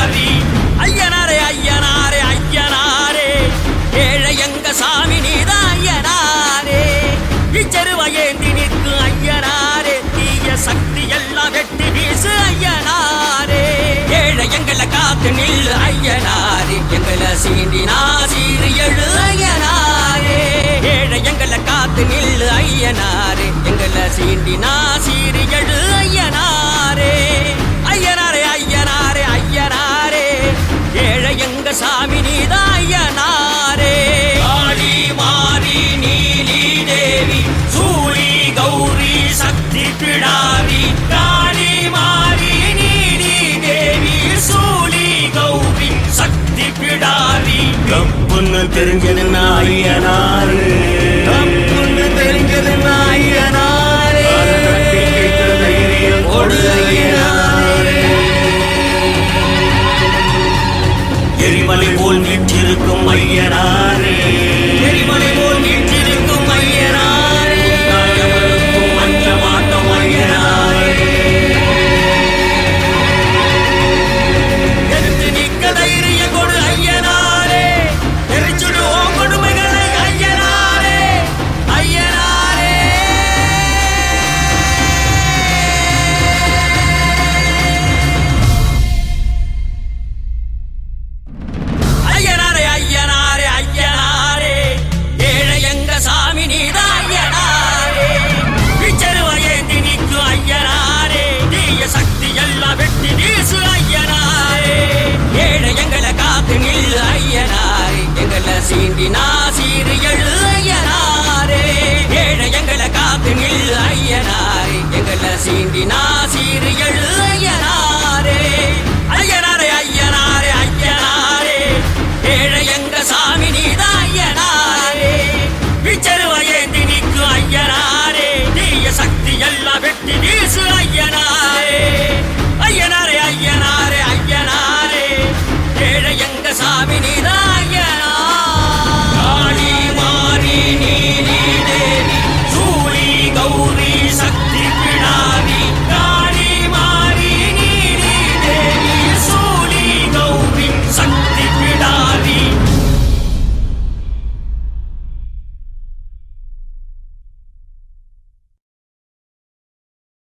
பிடாரி ஐயனாரே ஐயனாரே ஐயனாரே ஏழை எங்க சாமி நீதான் ஐயனாரே இச்செருவ ஏந்தி நிற்கும் ஐயனாரே தீய சக்தி எல்லாம் வெட்டி வீசு ஐயனாரே ஏழை எங்களை காத்து நில்லு ஐயனாரே எங்களை சீண்டி நாசீறு எழு ஐயனாரே ஏழை எங்களை காத்து நில்லு ஐயனாரே எங்களை சீண்டி நாசீறு எழு ஐயனாரே ஐயனாரே ஐயனாரே ஐயனாரே ஏழை எங்க சாமி நீதான் ஐயனாரே காளி மாரி நீலி தேவி சூரி கௌரி சக்தி பிடாரி காளி மாரி நீலி தேவி சூலி கௌரி சக்தி பிடாரி தப்புன்னு தெரிஞ்சது ஐயனாரு தப்புன்னு தெரிஞ்சது ஐயனாரே அதை தட்டி கேட்கிற தைரியம் கொடு ஐயனாரே எரிமலை போல் வீற்றிருக்கும் ஐயனாரே